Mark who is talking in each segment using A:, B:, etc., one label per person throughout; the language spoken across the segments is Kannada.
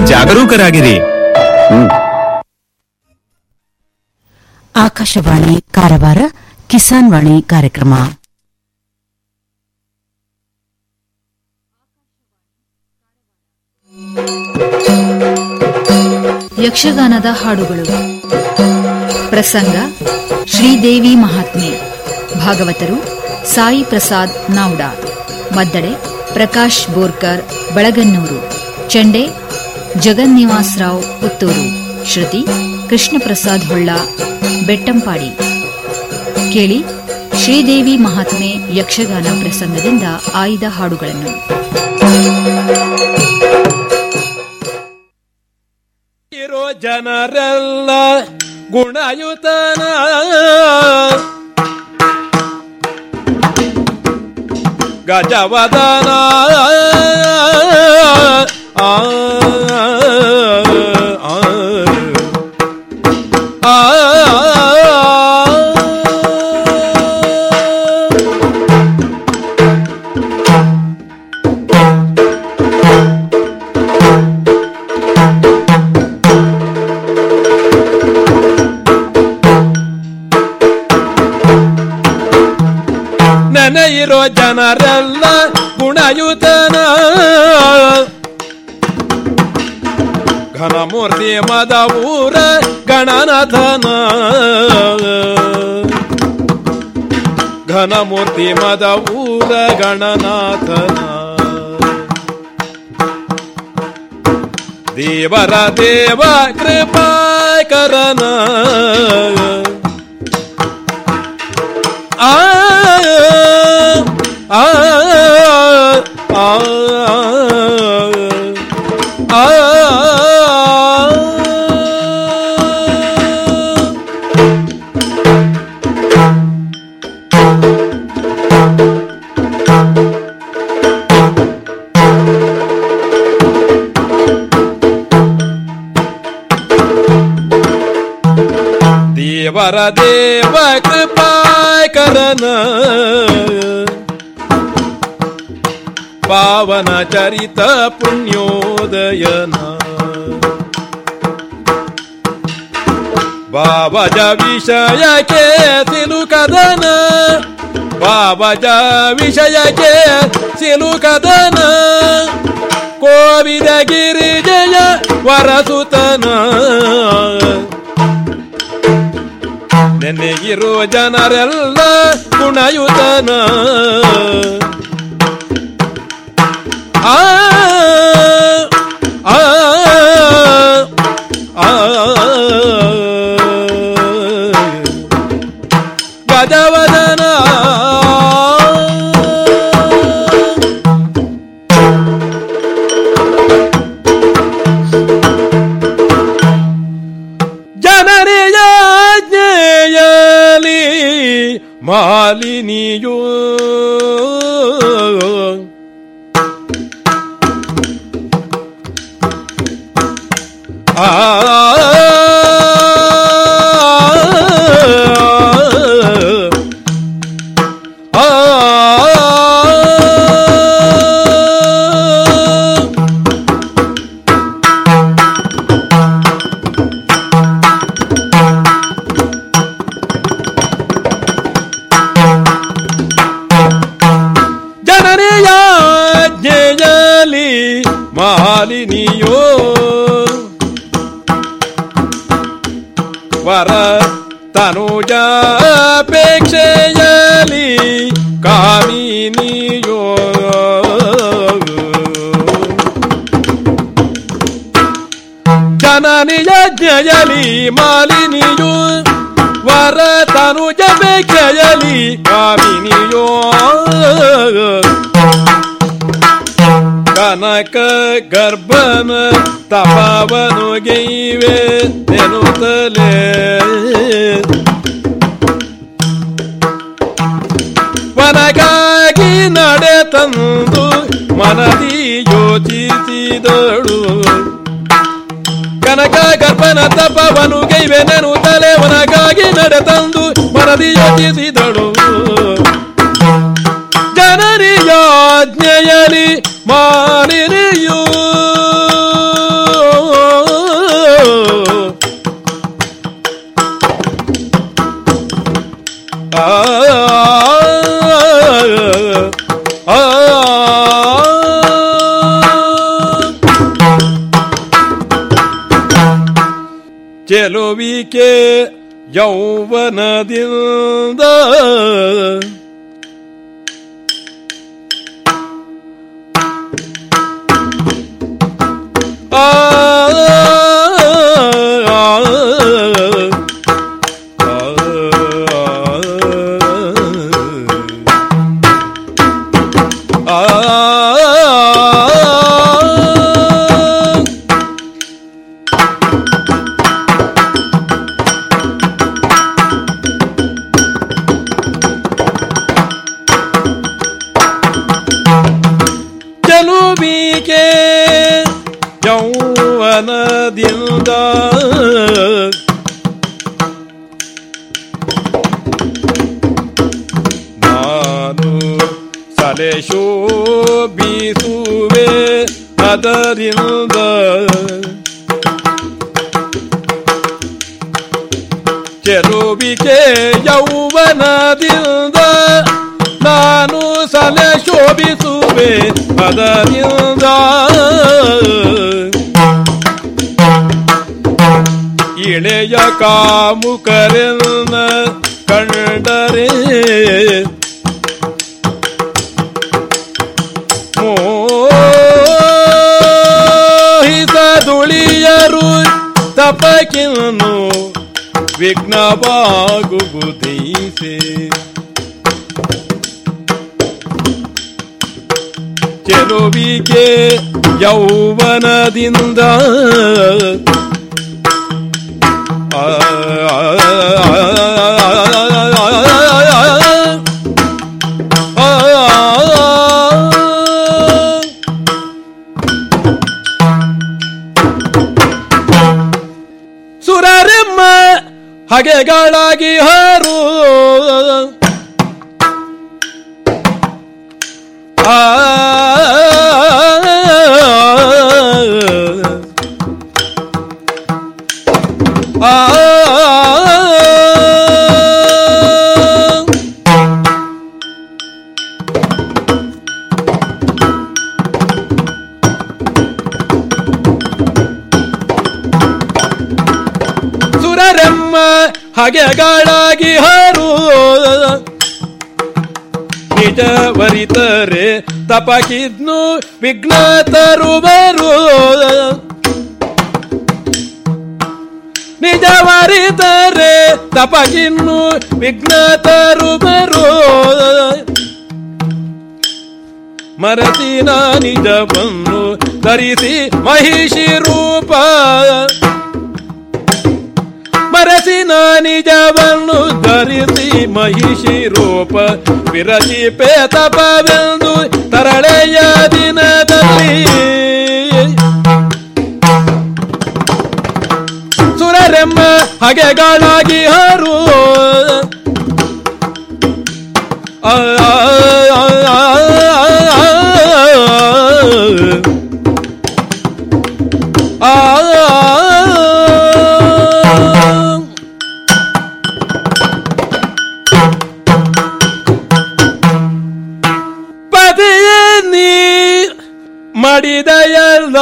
A: ಜಾಗರೂಕರಾಗಿರಿ
B: ಆಕಾಶವಾಣಿ ಕಾರವಾರ ಕಿಸಾನ್ ವಾಣಿ ಕಾರ್ಯಕ್ರಮ
C: ಯಕ್ಷಗಾನದ ಹಾಡುಗಳು ಪ್ರಸಂಗ ಶ್ರೀದೇವಿ ಮಹಾತ್ಮೆ ಭಾಗವತರು ಸಾಯಿ ಪ್ರಸಾದ್ ನಾವ್ಡಾ ಮದ್ದಳೆ ಪ್ರಕಾಶ್ ಬೋರ್ಕರ್ ಬಳಗನ್ನೂರು ಚಂಡೆ ಜಗನ್ನಿವಾಸ್ ರಾವ್ ಪುತ್ತೂರು ಶ್ರುತಿ ಕೃಷ್ಣ ಪ್ರಸಾದ್ ಹೊಳ್ಳ ಬೆಟ್ಟಂಪಾಡಿ ಕೇಳಿ ಶ್ರೀದೇವಿ ಮಹಾತ್ಮೆ ಯಕ್ಷಗಾನ ಪ್ರಸಂಗದಿಂದ ಆಯ್ದ ಹಾಡುಗಳನ್ನು
D: ಇರೋ ಜನರೆಲ್ಲ ಗುಣಯುತನ ಗಜವದನ ಆ, ಆ, ಆ, ನೆನೆಯಿರೋ ಜನರೆಲ್ಲ ಗುಣಯುತನ ಘನಮೂರ್ತಿ ಮದ ಊರ ಗಣನಾಥನ ಘನಮೂರ್ತಿ ಮದ ಊರ ಗಣನಾಥನ ದೇವರ ದೇವ ಕೃಪಾಕರನ ಆ ಆ ಆ ಆ ದೇವರ ದೇವ ಕೃಪಾಕರನ ಪಾವನ ಚರಿತ ಪುಣ್ಯೋದಯನ ಬಾಬಜ ವಿಷಯಕ್ಕೆ ಸಿಲುಕದನ ಬಾಬಜ ವಿಷಯಕ್ಕೆ ಸಿಲುಕದನ ಕೋವಿದ ಗಿರಿಜಯ ವರಸುತನ ನೆನೆಗಿರೋ ಜನರೆಲ್ಲ ಗುಣಯುತನ ಆ ಆ ಆ ಗಜವದನ ಜನರಿಯ ಜ್ಞೆಯಲಿ ಮಾಲಿನಿಯೋ ಆ ಆ ಜನರಿಯ ಜ್ಞೆಯಲಿ ಮಾಲಿನಿಯೋ ವರ ತನುಜಾಪೇಕ್ಷೆಯಲಿ ಕಾಮಿನಿಯೋ ಜನನಿಯ ಜ್ಞೆಯಲಿ ಮಾಲಿನಿಯೋ ವರ ತನುಜಪೇಕ್ಷೆಯಲಿ ಕಾಮಿನಿಯೋ ಕನಕ ಗರ್ಭನ ತಪವನು ಗೈವೆ ನೆನುತ್ತಲೇ ವನಗಾಗಿ ನಡೆ ತಂದು ಮನದಿ ಯೋಚಿಸಿದಳು ಕನಕ ಗರ್ಭನ ತಪವನು ಗೈವೆ ನೆನುತ್ತಲೇ ವನಗಾಗಿ ನಡೆ ತಂದು ಮನದಿ ಯೋಚಿಸಿದಳು ಜನರಿಯಾಜ್ಞೆಯಲಿ ಮಾಲಿನಿಯೂ ಚೆಲುವಿಕೆ ಯೌವನದಿಂದ ಆ ಚೆಲುವಿಕೆ ಯೌವನದಿಂದ ನಾನು ಸಲೆ ಶೋಭಿಸುವೆ ಅದರಿಂದ ಚೆಲುವಿಕೆ ಯೌವನದಿಂದ ನಾನು ಸಲೆ ಶೋಭಿಸುವೆ ಅದರಿಂದ ಇಳೆಯ ಕಾಮುಕರೆನ್ನ ಕಂಡರೆ ಮೋಹಿಸದುಳಿಯರು ತಪಕಿನ್ನು ವಿಘ್ನವಾಗುವುದೈಸೆ ಚೆಲುವಿಕೆ ಯೌವನದಿಂದ ಆ, ಆ, ಆ, ಆ, ಸುರರೆಮ್ಮ ಹಗೆಗಳಾಗಿ ಹಾರು ಆ ಆ ಸುರರೆಮ್ಮ ಹಗೆಗಳಾಗಿ ಹಾರು ನಿಜವರಿತರೆ ತಪಕಿದ್ನು ವಿಘ್ನ ತರುವರು ನಿಜವರಿತರೆ ತಪಕಿನ್ನು ವಿಘ್ನ ತರುವರು ಮರತಿನ ನಿಜವನ್ನು ಧರಿಸಿ ಮಹಿಷಿ ರೂಪ ಮರಸಿನ ನಿಜವನ್ನು ಧರಿಸಿ ಮಹಿಷಿ ರೂಪ ವಿರಚಿ ತಪವೆಂದು ತರಳೆಯ ದಿನದಲ್ಲಿ ಸುರರೆಮ್ಮ ಹಗೆಗಳಾಗಿ ಹಾರು ಆ, ಆ, ಆ, ಆ, ಆ, ಆ. ಪದೆಯ ನೀ ಮಡಿದೆಯಲ್ಲ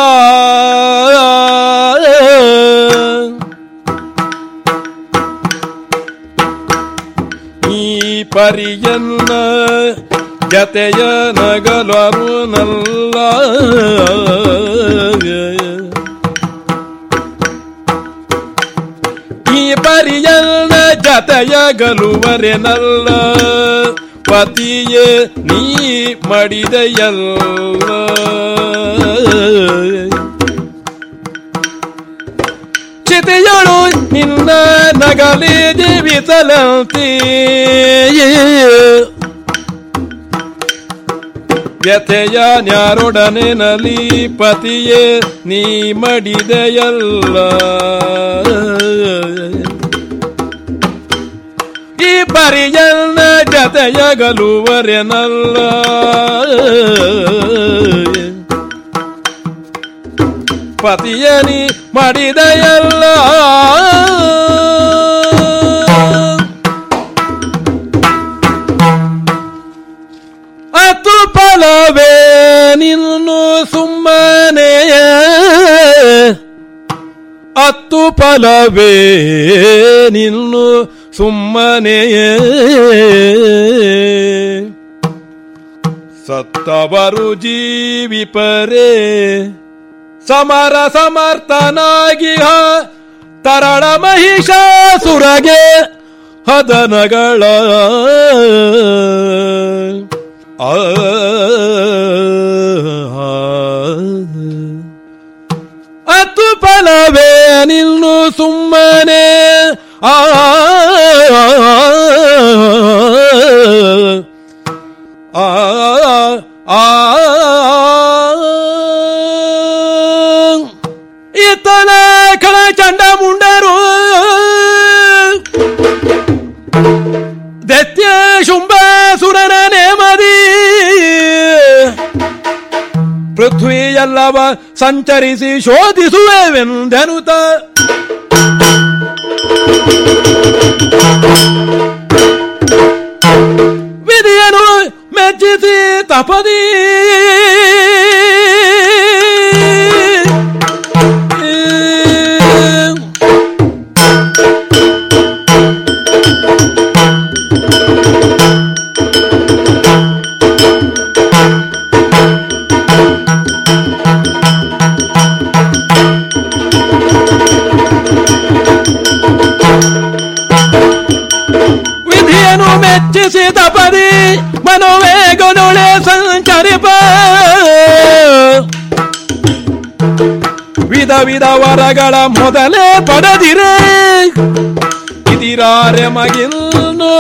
D: ಈ ಪರಿಯನ್ನ ಜತೆಯ ನಗಲರುನಲ್ಲ ಈ ಪರಿಯನ್ನ ಜತೆಯ ಗಲುವರೆನಲ್ಲ ಪತಿಯೇ ನೀ ಮಡಿದೆಯಲ್ಲ ಚಿತೆಯಳು ನಿನ್ನ ನಗಲಿ ಜೀವಿಸಲಂತಿ ವ್ಯಥೆಯ ನ್ಯಾರೊಡನೆ ನಲಿ ಪತಿಯೇ ನೀ ಮಡಿದೆಯಲ್ಲ ಈ ಪರಿಯನ್ನ ಜತೆಯಗಲುವರೆನಲ್ಲ ಪತಿಯನಿ ಮಾಡಿದೆಯಲ್ಲ ಅತು ಫಲವೇ ನಿನ್ನು ಸುಮ್ಮನೆ ಅತ್ತು ಅತು ಫಲವೇ ನಿನ್ನು ಸುಮ್ಮನೆ ಸತ್ತವರು ಜೀವಿಪರೇ ಸಮರ ಸಮರ್ಥನಾಗಿ ಹ ತರಳ ಮಹಿಷಾಸುರಗೆ ಹದನಗಳ ಆ ಅತ್ತು ಫಲವೇ ನಿಲ್ಲು ಸುಮ್ಮನೆ ಆ ಆ ಆ ಇತನ ಕಳ ಚಂಡ ಮುಂಡರು ದತ್ಯ ಶುಂಭಾಸುರನ ನೇಮದಿ ಪೃಥ್ವಿಯಲ್ಲವ ಸಂಚರಿಸಿ ಶೋಧಿಸುವೆವೆಂದೆನುತ ವಿಧಿಯನು ಮೆಚ್ಚಿಸಿ ತಪದಿ ವಿಧಿಯನು ಮೆಚ್ಚಿಸಿದ ಪದಿ ಮನೋವೇಗನೊಳೆ ಸಂಚರಿಪ ವಿಧ ವಿಧ ವರಗಳ ಮೊದಲೇ ಪಡೆದಿರೆ ಇದಿರಾರೆ ಮಗಿನ್ನು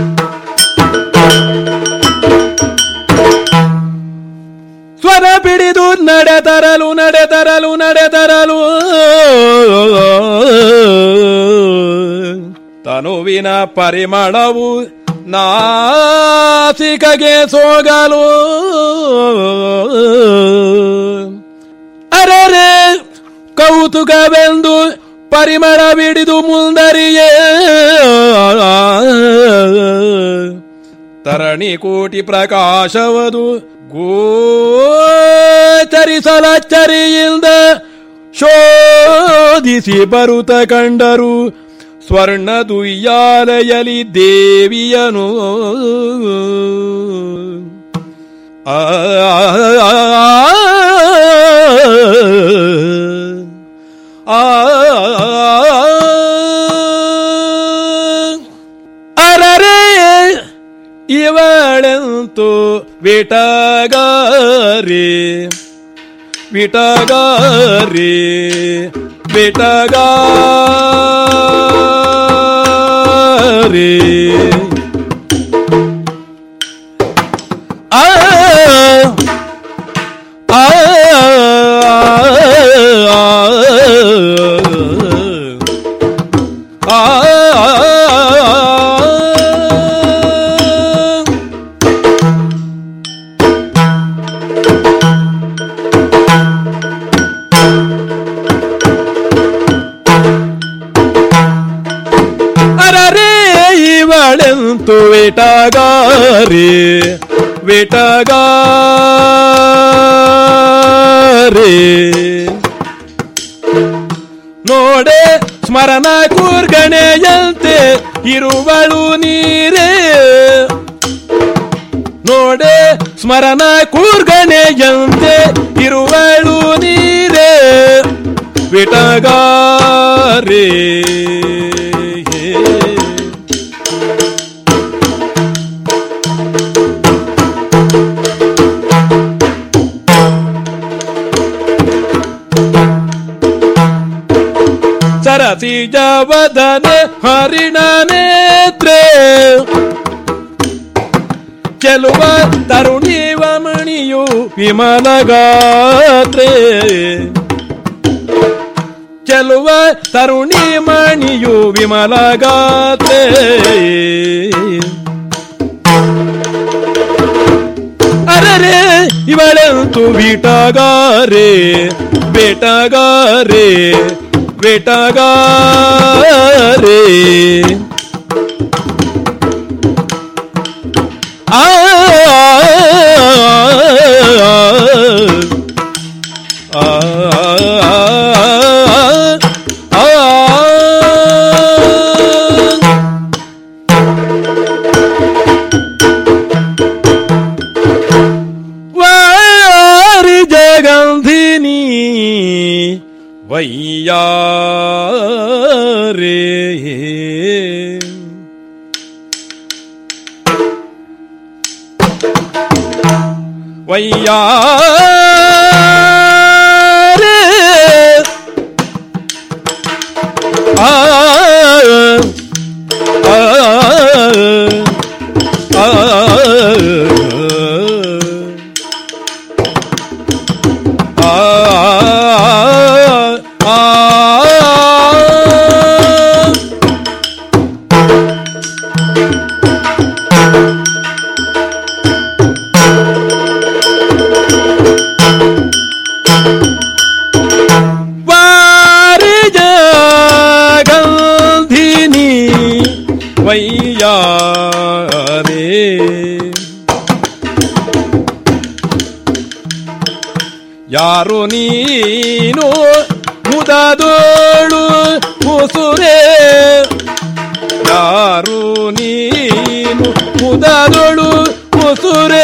D: ಸ್ವರ ಬಿಡಿದು ನಡೆತರಲು ನಡೆತರಲು ನಡೆತರಲು ತನುವಿನ ಪರಿಮಳವು ನಾಸಿಕಗೆ ಸೋಗಲು ಅರರೆ ಕೌತುಕವೆಂದು ಪರಿಮಳ ಬಿಡಿದು ಮುಂದರಿಯೇ ತರಣಿ ಕೋಟಿ ಪ್ರಕಾಶವದು ಗೋಚರಿಸಲಚ್ಚರಿಯಿಂದ ಶೋಧಿಸಿ ಬರುತ್ತ ಕಂಡರು ಸ್ವರ್ಣ ದುಯ್ಯಾಲಯಲಿ ದೇವಿಯನು ಆ ಅರರೆ ಇವಳೆಂತು ವಿಟಗಾರಿ ವಿಟಗಾರಿ ವಿಟಗಾರಿ ಆ ಆ ಅರರೆ ಇವಳೆಂತು ವಿಟಗಾರಿ ವಿಟಗಾರಿ ನೋಡೆ ಸ್ಮರಣ ಕೂರ್ಗಣೆಯಂತೆ ಇರುವಳು ನೀರೇ ನೋಡೆ ಸ್ಮರಣ ಕೂರ್ಗಣೆಯಂತೆ ಇರುವಳು ನೀರೇ ವಿಟಗಾರಿ ಸರಸಿ ಜವದನೆ ಹರಿಣ ನೇತ್ರೆ ಚೆಲುವ ತರುಣೀವ ಮಣಿಯು ವಿಮಲಗಾತ್ರೆ ಚೆಲುವ ತರುಣಿ ಮಣಿಯು ವಿಮಲಗಾತ್ರೆ ಅರರೆ ಇವಳೆಂತು ಬೀಟಗಾರೆ ಬೇಟಗಾರೆ ಬೇಟಗಾರೆ ಆ ಆ ಆ ವೈಯಾರೇ ವೈಯಾರೇ ಆ ಆ ಗಂಧಿನಿ ವೈಯಾರೇ ಯಾರು ನೀನು ಮುದದೋಳು ಮುಸುರೆ ಯಾರು ನೀನು ಮುದದೋಳು ಮುಸುರೆ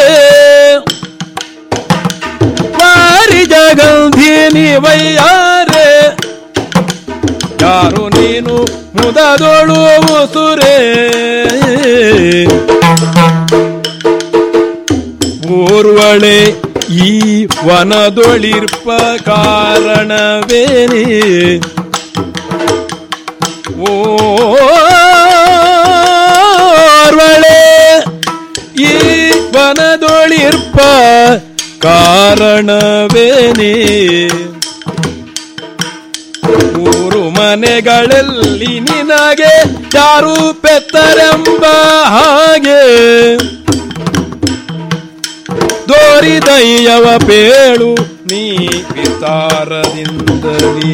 D: ವಾರಿ ಜಗಂಧಿನಿ ವೈಯಾರೆ ಯಾರು ನೀನು ಮುದದೋಳು ಮುಸುರೆ ಓರ್ವಳೆ ಈ ವನದೊಳಿರ್ಪ ಕಾರಣವೇನೆ ಓರ್ವಳೆ ಈ ವನದೊಳಿರ್ಪ ಕಾರಣವೇನೆ ಮೂರು ಮನೆಗಳಲ್ಲಿ ನಿನಗೆ ಯಾರು ಪೆತ್ತರೆಂಬ ಹಾಗೆ ದೋರಿದಯ್ಯವ ಪೇಳು ನೀ ವಿಸ್ತಾರದಿಂದಲೀ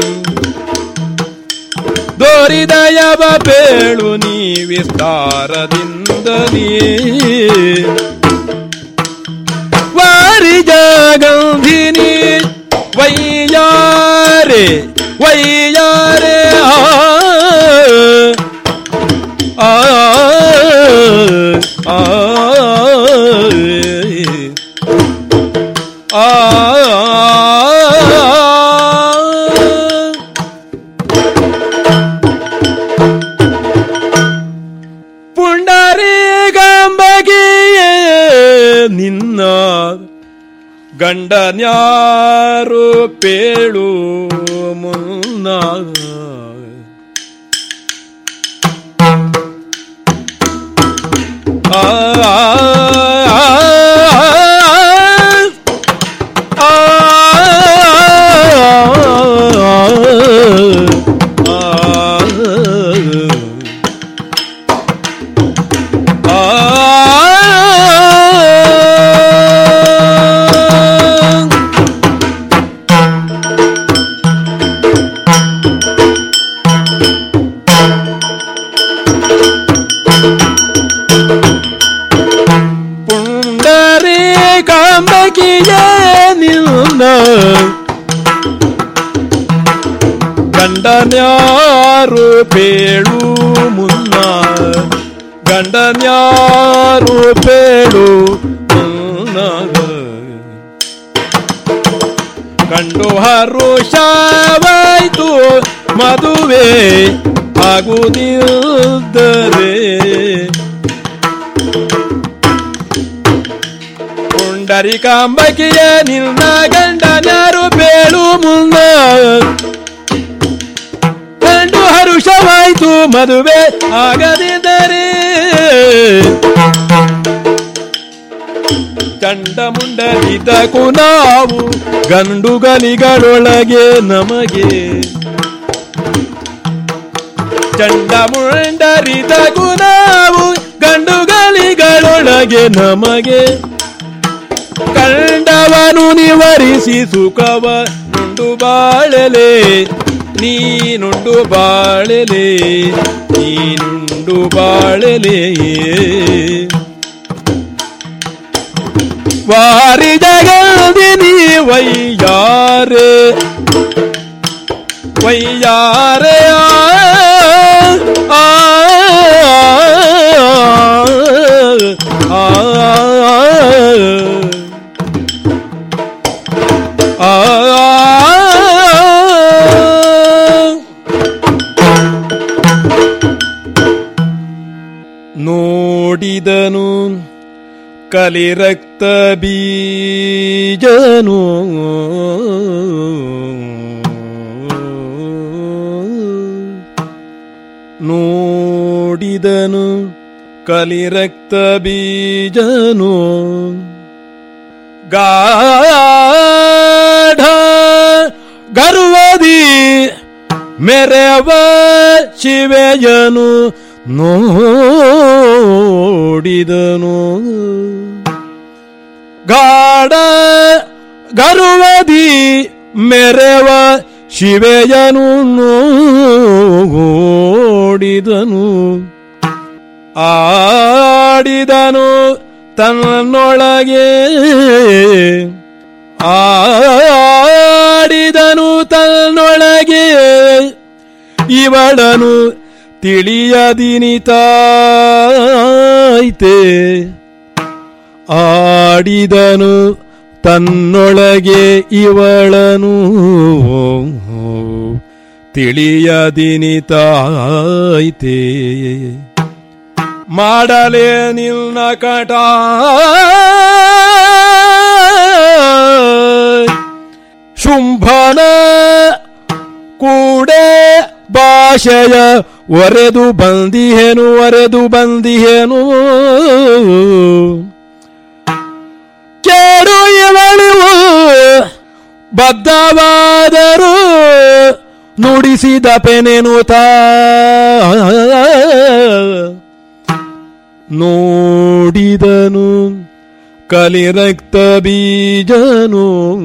D: ದೋರಿದಯವ ಪೇಳು ನೀ ವಿಸ್ತಾರದಿಂದಲೀ ವಾರಿ ಜಗಂಧಿನಿ ವೈಯಾರೆ ವೈಯಾರೆ ಆ ಆ ಆ ಪುಂಡರಿ ಗಂಬಗಿಯೇ ನಿನ್ನ ಗಂಡನ್ಯಾರು ಪೇಳು ಮುನ್ನ ಆ ಪುಂಡರಿ ಕಾಂಬಕಿಯ ನಿನ್ನ ಗಂಡನ್ಯಾರು ಪೇಳು ಮುನ್ನ ಗಂಡನ್ಯಾರು ಪೇಳು ಮುನ್ನ ಕಂಡು ಹರುಷವಾಯ್ತು ಮದುವೆ ಆಗುವುದಿಲ್ಲದರೆ ಪುಂಡರಿಕಾಂಬಕಿಯ ನಿನ್ನ ಗಂಡನ್ಯಾರು ಬೇಳು ಮುನ್ನ ಕಂಡು ಹರುಷವಾಯ್ತು ಮದುವೆ ಆಗದಿದ್ದರೆ ಚಂಡ ಮುಂಡರಿದಕು ನಾವು ಗಂಡುಗಲಿಗಳೊಳಗೆ ನಮಗೆ ಚಂಡ ಮುಂಡರಿದಕು ನಾವು ಗಂಡುಗಲಿಗಳೊಳಗೆ ನಮಗೆ ಕಂಡವನು ನಿವರಿಸಿ ಸುಖವ ನುಂಡು ಬಾಳಲೆ ನೀನುಂಡು ಬಾಳಲೆ ನೀನುಂಡು ಬಾಳಲೆ ವಾರಿ ಜಗದಿನಿ ವೈಯಾರೆ ವೈಯಾರೆ ಆ ಆ ಆ ನೋಡಿದನು ಕಲಿರಕ್ತ ಬೀಜನು ನೋಡಿದನು ಕಲಿರಕ್ತ ಬೀಜನು ಗಾಢ ಗರ್ವದಿ ಮೆರವ ಶಿವೆಯನು ನೋಡಿದನು ಗಾಢ ಗರ್ವದಿ ಮೆರವ ಶಿವೆಯನು ನೋಡಿದನು ಆಡಿದನು ತನ್ನೊಳಗೆ ಆಡಿದನು ತನ್ನೊಳಗೆ ಇವಳನು ತಿಳಿಯದಿನಿತಾಯ್ತೆ ಆಡಿದನು ತನ್ನೊಳಗೆ ಇವಳನು ತಿಳಿಯದಿನಿತಾಯ್ತೆ ಮಾಡಲೇ ನಿಲ್ನ ಕಟ ಶುಂಭನ ಕೂಡೆ ಭಾಷೆಯ ಒರೆದು ಬಂದಿಹೆನು ಒರೆದು ಬಂದಿಹೆನು ಕೇಳು ಇವಳಿವು ಬದ್ಧವಾದರು ನುಡಿಸಿದ ಪೆನೆನುತ ನೋಡಿದನು ಕಲಿರಕ್ತ ಬೀಜನು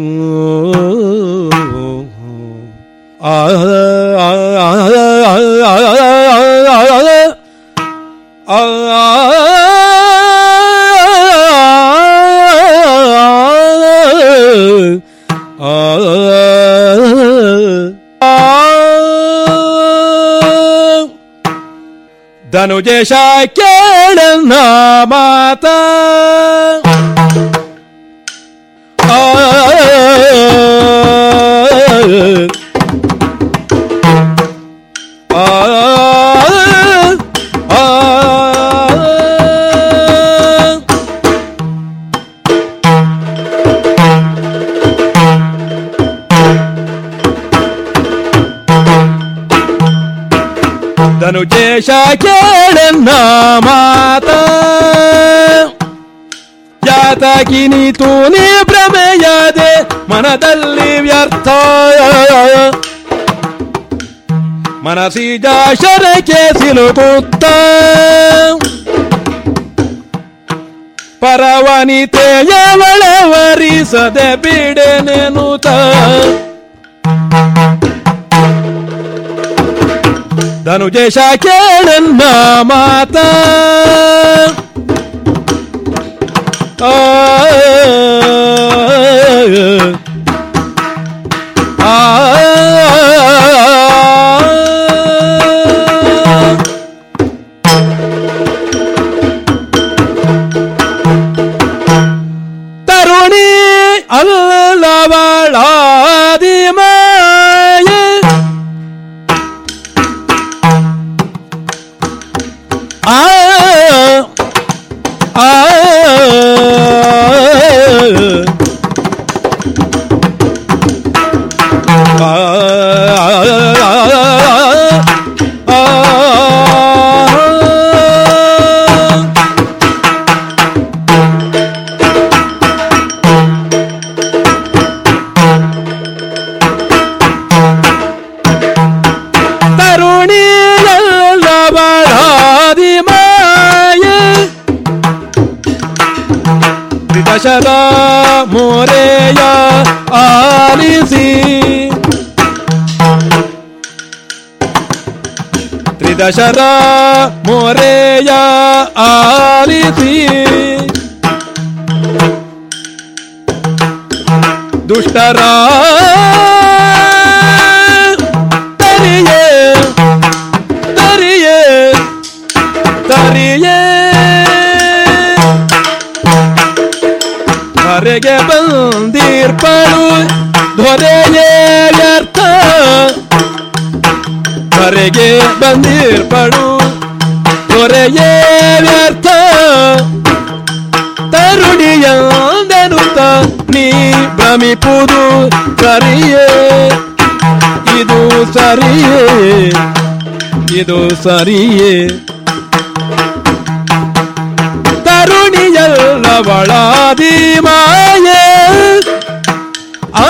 D: ಆ ಆ ಆ ಧನುಜೇಶ ಕೇಳನ್ನ ಮಾತ ಆ ಆ ಧನುಜೇಶ ಕೇಳನ್ನ ಮಾತ ಜಾತಕಿನಿ ತೂನಿ ಭ್ರಮೆಯದೆ ಮನದಲ್ಲಿ ವ್ಯರ್ಥ ಮನಸಿಜ ಶರಕ್ಕೆ ಸಿಲುಕುತ್ತ ಪರವನಿತೆಯವಳವರಿಸದೆ ಬಿಡೆನೆನುತ ಧನುಜೇಶ ಕೇಳನ್ನ ಮಾತ ಆ ಆ ತರುಣಿ ಅಲ್ಲವಳಾದಿ ಮಾಯೆ ಆ ಆ ಆ ತರುಣಿಯಲ್ಲವಳಾದಿ ಮಾಯೆ ತ್ರಿದಶದ ಮೋರೆಯ ಆಲಿಸಿ ತ್ರಿದಶರ ಮೋರೆಯ ಆಲಿಸಿ ದುಷ್ಟರ ತರಿಯೇ ತರಿಯೇ ತರಿಯೇ ಹೊರಗೆ ಬಂದಿರ್ಪಡು ದೊರೆಯೇ ವ್ಯರ್ಥ ಹೊರಗೆ ಬಂದಿರ್ಪಡು ದೊರೆಯೇ ವ್ಯರ್ಥ ತರುಣಿಯಂದೆನುತ್ತ ನೀ ಭ್ರಮಿಪುದು ಸರಿಯೇ ಇದು ಸರಿಯೇ ಇದು ಸರಿಯೇ ತರುಣಿಯಲ್ಲವಳಾದಿ ಮಾಯೆ ಆ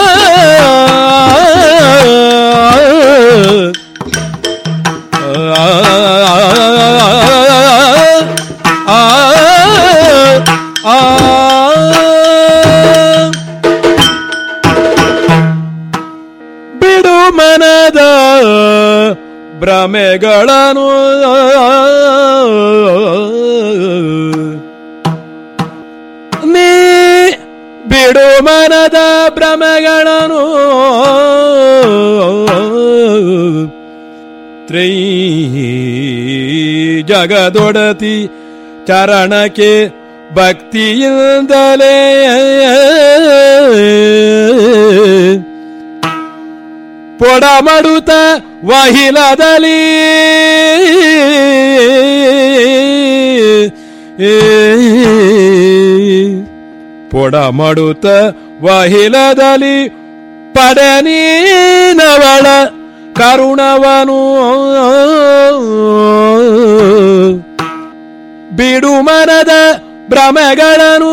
D: ಬಿಡು ಮನದ ಭ್ರಮೆಗಳನ್ನು ನೀ ಬಿಡು ಮನದ ಭ್ರಮೆಗಳನ್ನು ತ್ರೈ ಜಗದೊಡತಿ ಚರಣಕ್ಕೆ ಭಕ್ತಿಯಿಂದಲೇ ಪೊಡ ಮಡುತ್ತ ವಹಿಲದಲ್ಲಿ ಪೊಡ ಮಡುತ್ತ ವಹಿಲದಲ್ಲಿ ಪಡನೀನವಳ ಕರುಣವನು ಬಿಡು ಮನದ ಭ್ರಮೆಗಳನ್ನು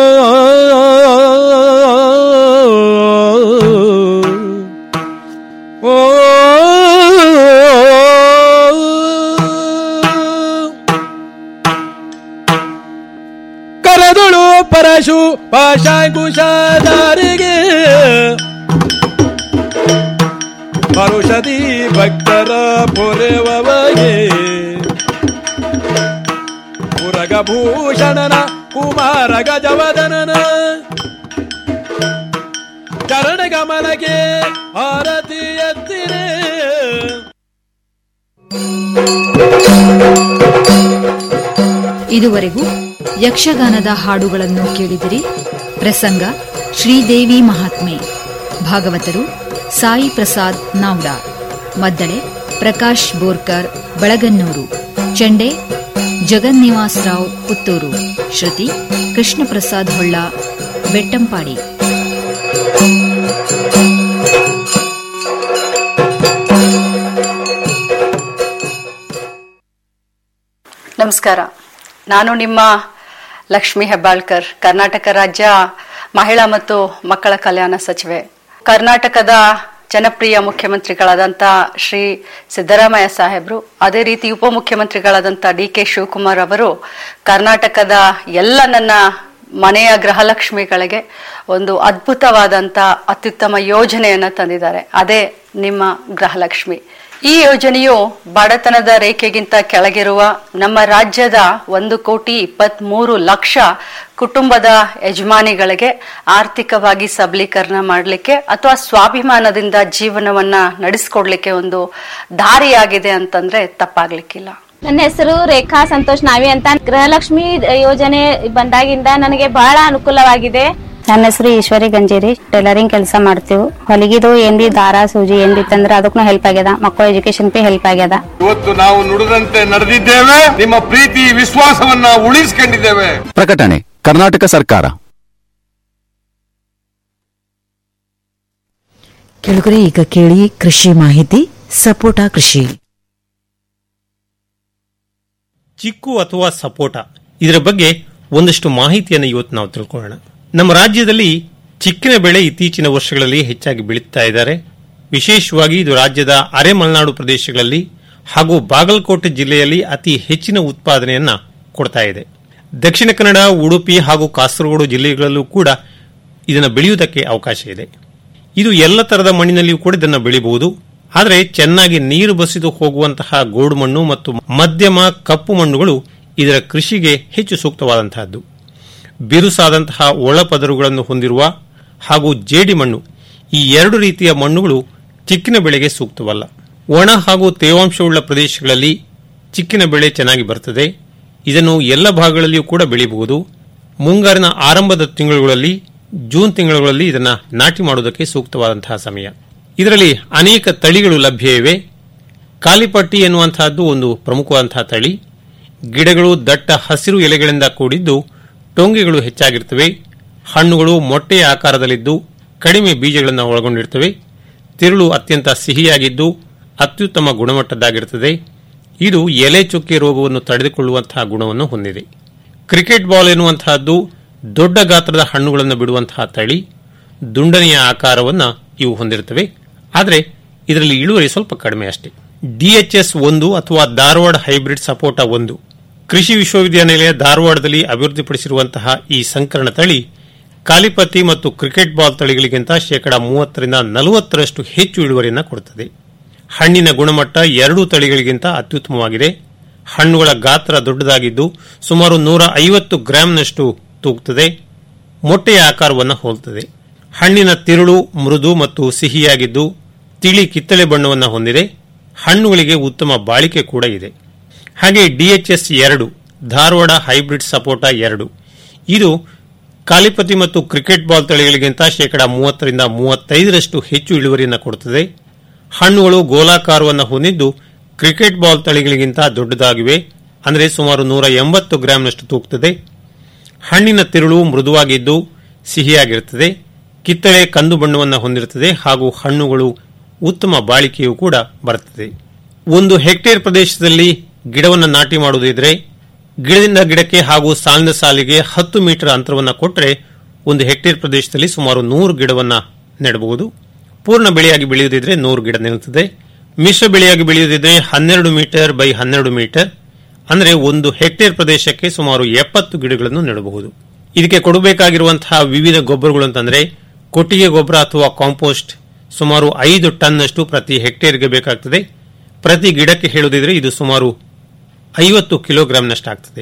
D: ಓ ಕರೆದುಳು ಪರಶು ಪಾಶಾಂಕುಶಾದಾರಿಗೆ ಪರುಷದಿ ಭಕ್ತರ ಪೊರೆವಗೆ ಪುರಗಭೂಷಣನ ಕುಮಾರ ಗಜವದನನ ಚರಣ ಗಮನಕ್ಕೆ ಆರತಿ ಎತ್ತಿರೆ
C: ಇದುವರೆಗೂ ಯಕ್ಷಗಾನದ ಹಾಡುಗಳನ್ನು ಕೇಳಿದಿರಿ ಪ್ರಸಂಗ ಶ್ರೀದೇವಿ ಮಹಾತ್ಮೆ ಭಾಗವತರು ಸಾಯಿ ಪ್ರಸಾದ್ ನಾವ್ಡಾ ಮದ್ದಳೆ ಪ್ರಕಾಶ್ ಬೋರ್ಕರ್ ಬಳಗನ್ನೂರು ಚಂಡೆ ಜಗನ್ನಿವಾಸ್ ರಾವ್ ಪುತ್ತೂರು ಶ್ರುತಿ ಕೃಷ್ಣ ಪ್ರಸಾದ್ ಹೊಳ್ಳ ಬೆಟ್ಟಂಪಾಡಿ
A: ನಮಸ್ಕಾರ ನಾನು ನಿಮ್ಮ ಲಕ್ಷ್ಮಿ ಹೆಬ್ಬಾಳ್ಕರ್ ಕರ್ನಾಟಕ ರಾಜ್ಯ ಮಹಿಳಾ ಮತ್ತು ಮಕ್ಕಳ ಕಲ್ಯಾಣ ಸಚಿವೆ ಕರ್ನಾಟಕದ ಜನಪ್ರಿಯ ಮುಖ್ಯಮಂತ್ರಿಗಳಾದಂಥ ಶ್ರೀ ಸಿದ್ದರಾಮಯ್ಯ ಸಾಹೇಬರು ಅದೇ ರೀತಿ ಉಪಮುಖ್ಯಮಂತ್ರಿಗಳಾದಂಥ ಡಿ ಕೆ ಶಿವಕುಮಾರ್ ಅವರು ಕರ್ನಾಟಕದ ಎಲ್ಲ ನನ್ನ ಮನೆಯ ಗೃಹಲಕ್ಷ್ಮಿಗಳಿಗೆ ಒಂದು ಅದ್ಭುತವಾದಂಥ ಅತ್ಯುತ್ತಮ ಯೋಜನೆಯನ್ನ ತಂದಿದ್ದಾರೆ ಅದೇ ನಿಮ್ಮ ಗೃಹಲಕ್ಷ್ಮಿ ಈ ಯೋಜನೆಯು ಬಡತನದ ರೇಖೆಗಿಂತ ಕೆಳಗಿರುವ ನಮ್ಮ ರಾಜ್ಯದ ಒಂದು ಕೋಟಿ ಇಪ್ಪತ್ತ್ ಮೂರು ಲಕ್ಷ ಕುಟುಂಬದ ಯಜಮಾನಿಗಳಿಗೆ ಆರ್ಥಿಕವಾಗಿ ಸಬಲೀಕರಣ ಮಾಡಲಿಕ್ಕೆ ಅಥವಾ ಸ್ವಾಭಿಮಾನದಿಂದ ಜೀವನವನ್ನ ನಡೆಸ್ಕೊಡ್ಲಿಕ್ಕೆ ಒಂದು ದಾರಿಯಾಗಿದೆ ಅಂತಂದ್ರೆ ತಪ್ಪಾಗ್ಲಿಕ್ಕಿಲ್ಲ
E: ನನ್ನ ಹೆಸರು ರೇಖಾ ಸಂತೋಷ್ ನಾವಿ ಅಂತ ಗೃಹಲಕ್ಷ್ಮಿ ಯೋಜನೆ ಬಂದಾಗಿಂದ ನನಗೆ ಬಹಳ ಅನುಕೂಲವಾಗಿದೆ
F: ನನ್ನ ಹೆಸರು ಈಶ್ವರಿ ಗಂಜೇರಿ ಟೈಲರಿಂಗ್ ಕೆಲಸ ಮಾಡ್ತೀವಿ ಹೊಲಿಗಿದು ಏನ್ ಬಿ ದಾರ ಸೂಜಿ ಏನ್ ಬಿ ತಂದ್ರ ಅದಕ್ಕೂ ಹೆಲ್ಪ್ ಆಗ್ಯದ ಮಕ್ಕಳ ಎಜುಕೇಶನ್ ಪಿ ಹೆಲ್ಪ್ ಆಗ್ಯದ
G: ಇವತ್ತು ನಾವು ನುಡಿದಂತೆ ನಡೆದಿದ್ದೇವೆ ನಿಮ್ಮ ಪ್ರೀತಿ ವಿಶ್ವಾಸವನ್ನ ಉಳಿಸಿಕೊಂಡಿದ್ದೇವೆ
H: ಪ್ರಕಟಣೆ ಕರ್ನಾಟಕ ಸರ್ಕಾರ
B: ಕೆಳಗರೆ ಈಗ ಕೇಳಿ ಕೃಷಿ ಮಾಹಿತಿ ಸಪೋಟ ಕೃಷಿ
I: ಚಿಕ್ಕು ಅಥವಾ ಸಪೋಟ ಇದರ ಬಗ್ಗೆ ಒಂದಷ್ಟು ಮಾಹಿತಿಯನ್ನು ಇವತ್ತು ನಾವು ತಿಳ್ಕೊಳ್ಳೋಣ ನಮ್ಮ ರಾಜ್ಯದಲ್ಲಿ ಚಿಕ್ಕಿನ ಬೆಳೆ ಇತ್ತೀಚಿನ ವರ್ಷಗಳಲ್ಲಿ ಹೆಚ್ಚಾಗಿ ಬೆಳೀತಾ ಇದ್ದಾರೆ ವಿಶೇಷವಾಗಿ ಇದು ರಾಜ್ಯದ ಅರೆ ಮಲೆನಾಡು ಪ್ರದೇಶಗಳಲ್ಲಿ ಹಾಗೂ ಬಾಗಲಕೋಟೆ ಜಿಲ್ಲೆಯಲ್ಲಿ ಅತಿ ಹೆಚ್ಚಿನ ಉತ್ಪಾದನೆಯನ್ನ ಕೊಡ್ತಾ ಇದೆ ದಕ್ಷಿಣ ಕನ್ನಡ ಉಡುಪಿ ಹಾಗೂ ಕಾಸರಗೋಡು ಜಿಲ್ಲೆಗಳಲ್ಲೂ ಕೂಡ ಇದನ್ನು ಬೆಳೆಯುವುದಕ್ಕೆ ಅವಕಾಶ ಇದೆ ಇದು ಎಲ್ಲ ತರದ ಮಣ್ಣಿನಲ್ಲಿಯೂ ಕೂಡ ಇದನ್ನು ಬೆಳೆಯಬಹುದು ಆದರೆ ಚೆನ್ನಾಗಿ ನೀರು ಬಸಿದು ಹೋಗುವಂತಹ ಗೋಡು ಮಣ್ಣು ಮತ್ತು ಮಧ್ಯಮ ಕಪ್ಪು ಮಣ್ಣುಗಳು ಇದರ ಕೃಷಿಗೆ ಹೆಚ್ಚು ಸೂಕ್ತವಾದಂತಹದ್ದು ಬಿರುಸಾದಂತಹ ಒಳಪದರುಗಳನ್ನು ಹೊಂದಿರುವ ಹಾಗೂ ಜೇಡಿ ಮಣ್ಣು ಈ ಎರಡು ರೀತಿಯ ಮಣ್ಣುಗಳು ಚಿಕ್ಕಿನ ಬೆಳೆಗೆ ಸೂಕ್ತವಲ್ಲ ಒಣ ಹಾಗೂ ತೇವಾಂಶವುಳ್ಳ ಪ್ರದೇಶಗಳಲ್ಲಿ ಚಿಕ್ಕಿನ ಬೆಳೆ ಚೆನ್ನಾಗಿ ಬರ್ತದೆ ಇದನ್ನು ಎಲ್ಲ ಭಾಗಗಳಲ್ಲಿಯೂ ಕೂಡ ಬೆಳೆಯಬಹುದು ಮುಂಗಾರಿನ ಆರಂಭದ ತಿಂಗಳುಗಳಲ್ಲಿ ಜೂನ್ ತಿಂಗಳುಗಳಲ್ಲಿ ಇದನ್ನು ನಾಟಿ ಮಾಡುವುದಕ್ಕೆ ಸೂಕ್ತವಾದಂತಹ ಸಮಯ ಇದರಲ್ಲಿ ಅನೇಕ ತಳಿಗಳು ಲಭ್ಯ ಇವೆ ಕಾಲಿಪಟ್ಟಿ ಎನ್ನುವಂತಹದ್ದು ಒಂದು ಪ್ರಮುಖವಾದಂತಹ ತಳಿ ಗಿಡಗಳು ದಟ್ಟ ಹಸಿರು ಎಲೆಗಳಿಂದ ಕೂಡಿದ್ದು ಟೊಂಗೆಗಳು ಹೆಚ್ಚಾಗಿರುತ್ತವೆ ಹಣ್ಣುಗಳು ಮೊಟ್ಟೆಯ ಆಕಾರದಲ್ಲಿದ್ದು ಕಡಿಮೆ ಬೀಜಗಳನ್ನು ಒಳಗೊಂಡಿರುತ್ತವೆ ತಿರುಳು ಅತ್ಯಂತ ಸಿಹಿಯಾಗಿದ್ದು ಅತ್ಯುತ್ತಮ ಗುಣಮಟ್ಟದ್ದಾಗಿರುತ್ತದೆ ಇದು ಎಲೆ ಚುಕ್ಕೆ ರೋಗವನ್ನು ತಡೆದುಕೊಳ್ಳುವಂತಹ ಗುಣವನ್ನು ಹೊಂದಿದೆ ಕ್ರಿಕೆಟ್ ಬಾಲ್ ಎನ್ನುವಂತಹದ್ದು ದೊಡ್ಡ ಗಾತ್ರದ ಹಣ್ಣುಗಳನ್ನು ಬಿಡುವಂತಹ ತಳಿ ದುಂಡನೆಯ ಆಕಾರವನ್ನು ಇವು ಹೊಂದಿರುತ್ತವೆ ಆದರೆ ಇದರಲ್ಲಿ ಇಳುವರಿ ಸ್ವಲ್ಪ ಕಡಿಮೆ ಅಷ್ಟೇ ಡಿಎಚ್ಎಸ್ ಒಂದು ಅಥವಾ ಧಾರವಾಡ ಹೈಬ್ರಿಡ್ ಸಪೋಟ ಒಂದು ಕೃಷಿ ವಿಶ್ವವಿದ್ಯಾನಿಲಯ ಧಾರವಾಡದಲ್ಲಿ ಅಭಿವೃದ್ಧಿಪಡಿಸಿರುವಂತಹ ಈ ಸಂಕರಣ ತಳಿ ಕಾಲಿಪತಿ ಮತ್ತು ಕ್ರಿಕೆಟ್ ಬಾಲ್ ತಳಿಗಳಿಗಿಂತ ಶೇಕಡ ಮೂವತ್ತರಿಂದ ನಲವತ್ತರಷ್ಟು ಹೆಚ್ಚು ಇಳುವರಿಯನ್ನು ಕೊಡುತ್ತದೆ ಹಣ್ಣಿನ ಗುಣಮಟ್ಟ ಎರಡೂ ತಳಿಗಳಿಗಿಂತ ಅತ್ಯುತ್ತಮವಾಗಿದೆ ಹಣ್ಣುಗಳ ಗಾತ್ರ ದೊಡ್ಡದಾಗಿದ್ದು ಸುಮಾರು ನೂರ ಐವತ್ತು ಗ್ರಾಂನಷ್ಟು ತೂಗುತ್ತದೆ ಮೊಟ್ಟೆಯ ಆಕಾರವನ್ನು ಹೋಲುತ್ತದೆ ಹಣ್ಣಿನ ತಿರುಳು ಮೃದು ಮತ್ತು ಸಿಹಿಯಾಗಿದ್ದು ತಿಳಿ ಕಿತ್ತಳೆ ಬಣ್ಣವನ್ನು ಹೊಂದಿದೆ ಹಣ್ಣುಗಳಿಗೆ ಉತ್ತಮ ಬಾಳಿಕೆ ಕೂಡ ಇದೆ ಹಾಗೆ ಡಿಎಚ್ಎಸ್ ಎರಡು ಧಾರವಾಡ ಹೈಬ್ರಿಡ್ ಸಪೋಟ ಎರಡು ಇದು ಕಾಲಿಪತಿ ಮತ್ತು ಕ್ರಿಕೆಟ್ ಬಾಲ್ ತಳಿಗಳಿಗಿಂತ ಶೇಕಡ ಮೂವತ್ತರಿಂದ ಮೂವತ್ತೈದರಷ್ಟು ಹೆಚ್ಚು ಇಳುವರಿಯನ್ನು ಕೊಡುತ್ತದೆ ಹಣ್ಣುಗಳು ಗೋಲಾಕಾರವನ್ನು ಹೊಂದಿದ್ದು ಕ್ರಿಕೆಟ್ ಬಾಲ್ ತಳಿಗಳಿಗಿಂತ ದೊಡ್ಡದಾಗಿವೆ ಅಂದರೆ ಸುಮಾರು ನೂರ ಎಂಬತ್ತು ಗ್ರಾಂನಷ್ಟು ತೂಗುತ್ತದೆ ಹಣ್ಣಿನ ತಿರುಳು ಮೃದುವಾಗಿದ್ದು ಸಿಹಿಯಾಗಿರುತ್ತದೆ ಕಿತ್ತಳೆ ಕಂದು ಬಣ್ಣವನ್ನು ಹೊಂದಿರುತ್ತದೆ ಹಾಗೂ ಹಣ್ಣುಗಳು ಉತ್ತಮ ಬಾಳಿಕೆಯೂ ಕೂಡ ಬರುತ್ತದೆ ಒಂದು ಹೆಕ್ಟೇರ್ ಪ್ರದೇಶದಲ್ಲಿ ಗಿಡವನ್ನು ನಾಟಿ ಮಾಡುವುದಿದ್ರೆ ಗಿಡದಿಂದ ಗಿಡಕ್ಕೆ ಹಾಗೂ ಸಾಲಿನ ಸಾಲಿಗೆ ಹತ್ತು ಮೀಟರ್ ಅಂತರವನ್ನು ಕೊಟ್ಟರೆ ಒಂದು ಹೆಕ್ಟೇರ್ ಪ್ರದೇಶದಲ್ಲಿ ಸುಮಾರು ನೂರು ಗಿಡವನ್ನು ನೆಡಬಹುದು ಪೂರ್ಣ ಬೆಳೆಯಾಗಿ ಬೆಳೆಯುವುದಿದ್ರೆ ನೂರು ಗಿಡ ನಿಲ್ಲುತ್ತದೆ ಮಿಶ್ರ ಬೆಳೆಯಾಗಿ ಬೆಳೆಯುವುದಿದ್ರೆ ಹನ್ನೆರಡು ಮೀಟರ್ ಬೈ ಹನ್ನೆರಡು ಮೀಟರ್ ಅಂದರೆ ಒಂದು ಹೆಕ್ಟೇರ್ ಪ್ರದೇಶಕ್ಕೆ ಸುಮಾರು ಎಪ್ಪತ್ತು ಗಿಡಗಳನ್ನು ನೆಡಬಹುದು ಇದಕ್ಕೆ ಕೊಡಬೇಕಾಗಿರುವಂತಹ ವಿವಿಧ ಗೊಬ್ಬರಗಳು ಅಂತಂದ್ರೆ ಕೊಟ್ಟಿಗೆ ಗೊಬ್ಬರ ಅಥವಾ ಕಾಂಪೋಸ್ಟ್ ಸುಮಾರು ಐದು ಟನ್ನಷ್ಟು ಪ್ರತಿ ಹೆಕ್ಟೇರ್ಗೆ ಬೇಕಾಗ್ತದೆ ಪ್ರತಿ ಗಿಡಕ್ಕೆ ಹೇಳುವುದಿದ್ರೆ ಇದು ಸುಮಾರು ಐವತ್ತು ಕಿಲೋಗ್ರಾಂನಷ್ಟಾಗ್ತದೆ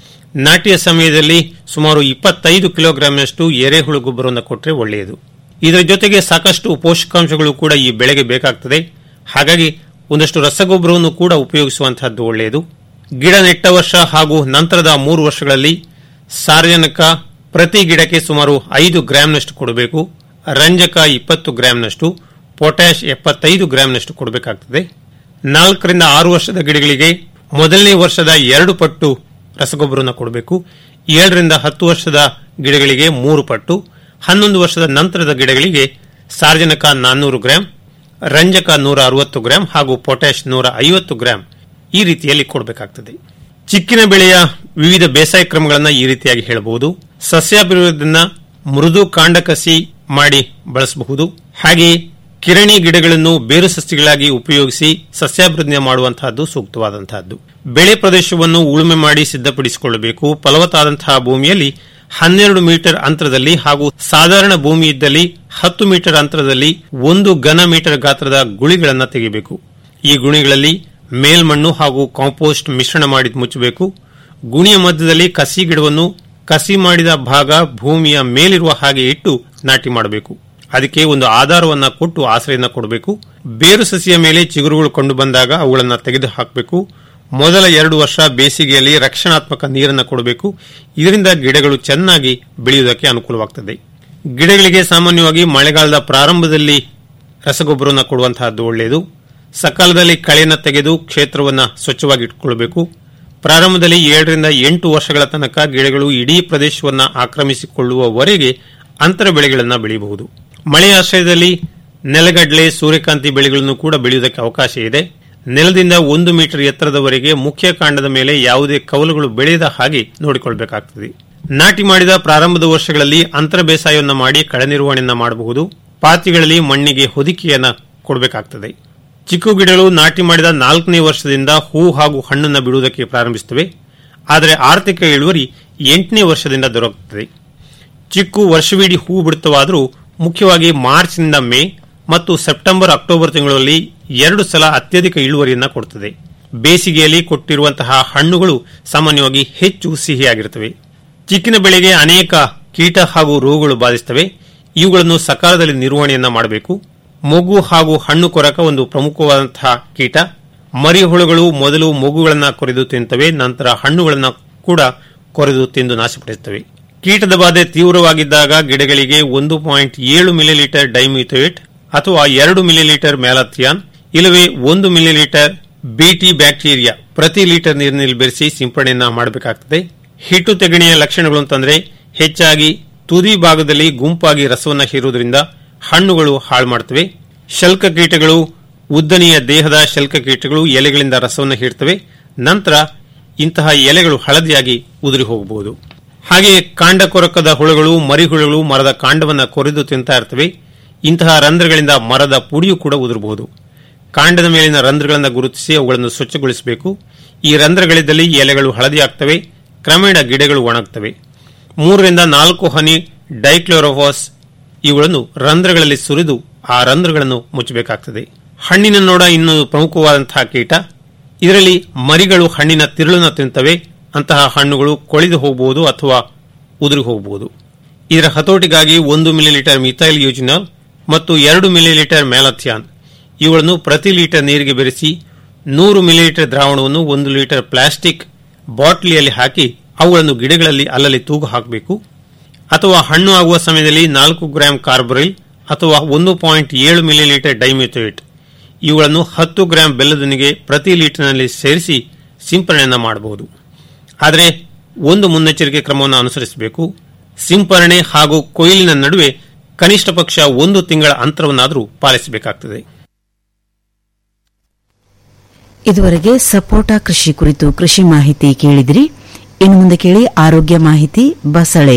I: ನಾಟಿಯ ಸಮಯದಲ್ಲಿ ಸುಮಾರು ಇಪ್ಪತ್ತೈದು ಕಿಲೋಗ್ರಾಂನಷ್ಟು ಎರೆಹುಳು ಗೊಬ್ಬರವನ್ನು ಕೊಟ್ಟರೆ ಒಳ್ಳೆಯದು ಇದರ ಜೊತೆಗೆ ಸಾಕಷ್ಟು ಪೋಷಕಾಂಶಗಳು ಕೂಡ ಈ ಬೆಳೆಗೆ ಬೇಕಾಗ್ತದೆ ಹಾಗಾಗಿ ಒಂದಷ್ಟು ರಸಗೊಬ್ಬರವನ್ನು ಕೂಡ ಉಪಯೋಗಿಸುವಂತಹದ್ದು ಒಳ್ಳೆಯದು ಗಿಡ ನೆಟ್ಟ ವರ್ಷ ಹಾಗೂ ನಂತರದ ಮೂರು ವರ್ಷಗಳಲ್ಲಿ ಸಾರ್ವಜನಿಕ ಪ್ರತಿ ಗಿಡಕ್ಕೆ ಸುಮಾರು ಐದು ಗ್ರಾಂನಷ್ಟು ಕೊಡಬೇಕು ರಂಜಕ ಇಪ್ಪತ್ತು ಗ್ರಾಂನಷ್ಟು ಪೊಟ್ಯಾಶ್ ಎಪ್ಪತ್ತೈದು ಗ್ರಾಂನಷ್ಟು ಕೊಡಬೇಕಾಗ್ತದೆ ನಾಲ್ಕರಿಂದ ಆರು ವರ್ಷದ ಗಿಡಗಳಿಗೆ ಮೊದಲನೇ ವರ್ಷದ ಎರಡು ಪಟ್ಟು ರಸಗೊಬ್ಬರವನ್ನು ಕೊಡಬೇಕು ಏಳರಿಂದ ಹತ್ತು ವರ್ಷದ ಗಿಡಗಳಿಗೆ ಮೂರು ಪಟ್ಟು ಹನ್ನೊಂದು ವರ್ಷದ ನಂತರದ ಗಿಡಗಳಿಗೆ ಸಾರ್ವಜನಿಕ ನಾನ್ನೂರು ಗ್ರಾಂ ರಂಜಕ ನೂರ ಅರವತ್ತು ಗ್ರಾಂ ಹಾಗೂ ಪೊಟ್ಯಾಶ್ ನೂರ ಐವತ್ತು ಗ್ರಾಂ ಈ ರೀತಿಯಲ್ಲಿ ಕೊಡಬೇಕಾಗ್ತದೆ ಚಿಕ್ಕಿನ ಬೆಳೆಯ ವಿವಿಧ ಬೇಸಾಯ ಕ್ರಮಗಳನ್ನು ಈ ರೀತಿಯಾಗಿ ಹೇಳಬಹುದು ಸಸ್ಯಾಭಿವೃದ್ಧಿಯನ್ನ ಮೃದು ಕಾಂಡ ಕಸಿ ಮಾಡಿ ಬಳಸಬಹುದು ಹಾಗೆಯೇ ಕಿರಣಿ ಗಿಡಗಳನ್ನು ಬೇರು ಸಸ್ಯಗಳಾಗಿ ಉಪಯೋಗಿಸಿ ಸಸ್ಯಾಭಿವೃದ್ಧಿ ಮಾಡುವಂತಹದ್ದು ಸೂಕ್ತವಾದಂತಹದ್ದು ಬೆಳೆ ಪ್ರದೇಶವನ್ನು ಉಳುಮೆ ಮಾಡಿ ಸಿದ್ಧಪಡಿಸಿಕೊಳ್ಳಬೇಕು ಫಲವತ್ತಾದಂತಹ ಭೂಮಿಯಲ್ಲಿ ಹನ್ನೆರಡು ಮೀಟರ್ ಅಂತರದಲ್ಲಿ ಹಾಗೂ ಸಾಧಾರಣ ಭೂಮಿ ಇದ್ದಲ್ಲಿ ಹತ್ತು ಮೀಟರ್ ಅಂತರದಲ್ಲಿ ಒಂದು ಘನ ಮೀಟರ್ ಗಾತ್ರದ ಗುಳಿಗಳನ್ನು ತೆಗೆಯಬೇಕು ಈ ಗುಣಿಗಳಲ್ಲಿ ಮೇಲ್ಮಣ್ಣು ಹಾಗೂ ಕಾಂಪೋಸ್ಟ್ ಮಿಶ್ರಣ ಮಾಡಿ ಮುಚ್ಚಬೇಕು ಗುಣಿಯ ಮಧ್ಯದಲ್ಲಿ ಕಸಿ ಗಿಡವನ್ನು ಕಸಿ ಮಾಡಿದ ಭಾಗ ಭೂಮಿಯ ಮೇಲಿರುವ ಹಾಗೆ ಇಟ್ಟು ನಾಟಿ ಮಾಡಬೇಕು ಅದಕ್ಕೆ ಒಂದು ಆಧಾರವನ್ನ ಕೊಟ್ಟು ಆಶ್ರಯನ ಕೊಡಬೇಕು ಬೇರು ಸಸಿಯ ಮೇಲೆ ಚಿಗುರುಗಳು ಕಂಡು ಬಂದಾಗ ಅವುಗಳನ್ನು ತೆಗೆದು ಹಾಕಬೇಕು ಮೊದಲ ಎರಡು ವರ್ಷ ಬೇಸಿಗೆಯಲ್ಲಿ ರಕ್ಷಣಾತ್ಮಕ ನೀರನ್ನು ಕೊಡಬೇಕು ಇದರಿಂದ ಗಿಡಗಳು ಚೆನ್ನಾಗಿ ಬೆಳೆಯುವುದಕ್ಕೆ ಅನುಕೂಲವಾಗುತ್ತದೆ ಗಿಡಗಳಿಗೆ ಸಾಮಾನ್ಯವಾಗಿ ಮಳೆಗಾಲದ ಪ್ರಾರಂಭದಲ್ಲಿ ರಸಗೊಬ್ಬರವನ್ನು ಕೊಡುವಂತಹದ್ದು ಒಳ್ಳೆಯದು ಸಕಾಲದಲ್ಲಿ ಕಳೆಯನ್ನು ತೆಗೆದು ಕ್ಷೇತ್ರವನ್ನು ಸ್ವಚ್ಛವಾಗಿ ಇಟ್ಟುಕೊಳ್ಳಬೇಕು ಪ್ರಾರಂಭದಲ್ಲಿ ಏಳರಿಂದ ಎಂಟು ವರ್ಷಗಳ ತನಕ ಗಿಡಗಳು ಇಡೀ ಪ್ರದೇಶವನ್ನು ಆಕ್ರಮಿಸಿಕೊಳ್ಳುವವರೆಗೆ ಅಂತರ ಬೆಳೆಗಳನ್ನು ಬೆಳೆಯಬಹುದು ಮಳೆ ಆಶ್ರಯದಲ್ಲಿ ನೆಲಗಡಲೆ ಸೂರ್ಯಕಾಂತಿ ಬೆಳೆಗಳನ್ನು ಕೂಡ ಬೆಳೆಯುವುದಕ್ಕೆ ಅವಕಾಶ ಇದೆ ನೆಲದಿಂದ ಒಂದು ಮೀಟರ್ ಎತ್ತರದವರೆಗೆ ಮುಖ್ಯ ಕಾಂಡದ ಮೇಲೆ ಯಾವುದೇ ಕವಲುಗಳು ಬೆಳೆಯದ ಹಾಗೆ ನೋಡಿಕೊಳ್ಳಬೇಕಾಗುತ್ತದೆ ನಾಟಿ ಮಾಡಿದ ಪ್ರಾರಂಭದ ವರ್ಷಗಳಲ್ಲಿ ಅಂತರ ಬೇಸಾಯವನ್ನು ಮಾಡಿ ಕಳೆ ನಿರ್ವಹಣೆಯನ್ನ ಮಾಡಬಹುದು ಪಾತಿಗಳಲ್ಲಿ ಮಣ್ಣಿಗೆ ಹೊದಿಕೆಯನ್ನ ಕೊಡಬೇಕಾಗ್ತದೆ ಚಿಕ್ಕು ಗಿಡಗಳು ನಾಟಿ ಮಾಡಿದ ನಾಲ್ಕನೇ ವರ್ಷದಿಂದ ಹೂ ಹಾಗೂ ಹಣ್ಣನ್ನು ಬಿಡುವುದಕ್ಕೆ ಪ್ರಾರಂಭಿಸುತ್ತವೆ ಆದರೆ ಆರ್ಥಿಕ ಇಳುವರಿ ಎಂಟನೇ ವರ್ಷದಿಂದ ದೊರಕುತ್ತದೆ ಚಿಕ್ಕು ವರ್ಷವಿಡೀ ಹೂ ಬಿಡುತ್ತವಾದರೂ ಮುಖ್ಯವಾಗಿ ಮಾರ್ಚ್ನಿಂದ ಮೇ ಮತ್ತು ಸೆಪ್ಟೆಂಬರ್ ಅಕ್ಟೋಬರ್ ತಿಂಗಳಲ್ಲಿ ಎರಡು ಸಲ ಅತ್ಯಧಿಕ ಇಳುವರಿಯನ್ನು ಕೊಡುತ್ತದೆ ಬೇಸಿಗೆಯಲ್ಲಿ ಕೊಟ್ಟಿರುವಂತಹ ಹಣ್ಣುಗಳು ಸಾಮಾನ್ಯವಾಗಿ ಹೆಚ್ಚು ಸಿಹಿಯಾಗಿರುತ್ತವೆ ಚಿಕ್ಕಿನ ಬೆಳೆಗೆ ಅನೇಕ ಕೀಟ ಹಾಗೂ ರೋಗಗಳು ಬಾಧಿಸುತ್ತವೆ ಇವುಗಳನ್ನು ಸಕಾಲದಲ್ಲಿ ನಿರ್ವಹಣೆಯನ್ನ ಮಾಡಬೇಕು ಮೊಗ್ಗು ಹಾಗೂ ಹಣ್ಣು ಕೊರಕ ಒಂದು ಪ್ರಮುಖವಾದಂತಹ ಕೀಟ ಮರಿಹುಳುಗಳು ಮೊದಲು ಮೊಗ್ಗುಗಳನ್ನು ಕೊರೆದು ತಿಂತವೆ ನಂತರ ಹಣ್ಣುಗಳನ್ನು ಕೂಡ ಕೊರೆದು ತಿಂದು ನಾಶಪಡಿಸುತ್ತವೆ ಕೀಟದ ಬಾಧೆ ತೀವ್ರವಾಗಿದ್ದಾಗ ಗಿಡಗಳಿಗೆ ಒಂದು ಪಾಯಿಂಟ್ ಏಳು ಮಿಲಿಲೀಟರ್ ಡೈಮ್ಯೂಥೇಟ್ ಅಥವಾ ಎರಡು ಮಿಲಿಲೀಟರ್ ಮ್ಯಾಲಥಿಯಾನ್ ಇಲ್ಲವೇ ಒಂದು ಮಿಲಿಲೀಟರ್ ಬಿಟಿ ಬ್ಯಾಕ್ಟೀರಿಯಾ ಪ್ರತಿ ಲೀಟರ್ ನೀರಿನಲ್ಲಿ ಬೆರೆಸಿ ಸಿಂಪಡಣೆಯನ್ನ ಮಾಡಬೇಕಾಗ್ತದೆ ಹಿಟ್ಟು ತೆಗಣಿಯ ಲಕ್ಷಣಗಳು ಅಂತಂದ್ರೆ ಹೆಚ್ಚಾಗಿ ತುದಿ ಭಾಗದಲ್ಲಿ ಗುಂಪಾಗಿ ರಸವನ್ನ ಹೀರುವುದರಿಂದ ಹಣ್ಣುಗಳು ಹಾಳು ಮಾಡ್ತವೆ ಶಲ್ಕ ಕೀಟಗಳು ಉದ್ದನೆಯ ದೇಹದ ಶಲ್ಕ ಕೀಟಗಳು ಎಲೆಗಳಿಂದ ರಸವನ್ನು ಹೀರ್ತವೆ ನಂತರ ಇಂತಹ ಎಲೆಗಳು ಹಳದಿಯಾಗಿ ಉದುರಿ ಹೋಗಬಹುದು ಹಾಗೆಯೇ ಕಾಂಡ ಕೊರಕದ ಹುಳುಗಳು ಮರಿಹುಳುಗಳು ಮರದ ಕಾಂಡವನ್ನು ಕೊರೆದು ತಿಂತಾ ಇರ್ತವೆ ಇಂತಹ ರಂಧ್ರಗಳಿಂದ ಮರದ ಪುಡಿಯೂ ಕೂಡ ಉದುರಬಹುದು ಕಾಂಡದ ಮೇಲಿನ ರಂಧ್ರಗಳನ್ನು ಗುರುತಿಸಿ ಅವುಗಳನ್ನು ಸ್ವಚ್ಛಗೊಳಿಸಬೇಕು ಈ ರಂಧ್ರಗಳಿದ್ದಲ್ಲಿ ಎಲೆಗಳು ಹಳದಿಯಾಗ್ತವೆ ಕ್ರಮೇಣ ಗಿಡಗಳು ಒಣಗ್ತವೆ ಮೂರರಿಂದ ನಾಲ್ಕು ಹನಿ ಡೈಕ್ಲೋರೋಫಾಸ್ ಇವುಗಳನ್ನು ರಂಧ್ರಗಳಲ್ಲಿ ಸುರಿದು ಆ ರಂಧ್ರಗಳನ್ನು ಮುಚ್ಚಬೇಕಾಗ್ತದೆ ಹಣ್ಣಿನ ನೋಡ ಇನ್ನು ಪ್ರಮುಖವಾದಂತಹ ಕೀಟ ಇದರಲ್ಲಿ ಮರಿಗಳು ಹಣ್ಣಿನ ತಿರುಳನ್ನು ತಿಂತವೆ ಅಂತಹ ಹಣ್ಣುಗಳು ಕೊಳೆದು ಹೋಗಬಹುದು ಅಥವಾ ಉದುರಿ ಹೋಗಬಹುದು ಇದರ ಹತೋಟಿಗಾಗಿ ಒಂದು ಮಿಲಿಲೀಟರ್ ಮಿಥೈಲ್ ಯೂಜಿನಾಲ್ ಮತ್ತು ಎರಡು ಮಿಲಿಲೀಟರ್ ಮ್ಯಾಲಥಿಯಾನ್ ಇವುಗಳನ್ನು ಪ್ರತಿ ಲೀಟರ್ ನೀರಿಗೆ ಬೆರೆಸಿ ನೂರು ಮಿಲಿಲೀಟರ್ ದ್ರಾವಣವನ್ನು ಒಂದು ಲೀಟರ್ ಪ್ಲಾಸ್ಟಿಕ್ ಬಾಟ್ಲಿಯಲ್ಲಿ ಹಾಕಿ ಅವುಗಳನ್ನು ಗಿಡಗಳಲ್ಲಿ ಅಲ್ಲಲ್ಲಿ ತೂಗು ಹಾಕಬೇಕು ಅಥವಾ ಹಣ್ಣು ಆಗುವ ಸಮಯದಲ್ಲಿ ನಾಲ್ಕು ಗ್ರಾಂ ಕಾರ್ಬರಿಲ್ ಅಥವಾ ಒಂದು ಪಾಯಿಂಟ್ ಏಳು ಮಿಲಿಲೀಟರ್ ಡೈಮಿಥೋಯೇಟ್ ಇವುಗಳನ್ನು ಹತ್ತು ಗ್ರಾಂ ಬೆಲ್ಲದೊಂದಿಗೆ ಪ್ರತಿ ಲೀಟರ್ನಲ್ಲಿ ಸೇರಿಸಿ ಸಿಂಪರಣೆಯನ್ನು ಮಾಡಬಹುದು ಆದರೆ ಒಂದು ಮುನ್ನೆಚ್ಚರಿಕೆ ಕ್ರಮವನ್ನು ಅನುಸರಿಸಬೇಕು ಸಿಂಪರಣೆ ಹಾಗೂ ಕೊಯ್ಲಿನ ನಡುವೆ ಕನಿಷ್ಠ ಪಕ್ಷ ಒಂದು ತಿಂಗಳ ಅಂತರವನ್ನಾದರೂ ಪಾಲಿಸಬೇಕಾಗುತ್ತದೆ
B: ಇದುವರೆಗೆ ಸಪೋಟ ಕೃಷಿ ಕುರಿತು ಕೃಷಿ ಮಾಹಿತಿ ಕೇಳಿದಿರಿ ಇನ್ನು ಮುಂದೆ ಕೇಳಿ ಆರೋಗ್ಯ ಮಾಹಿತಿ ಬಸಳೆ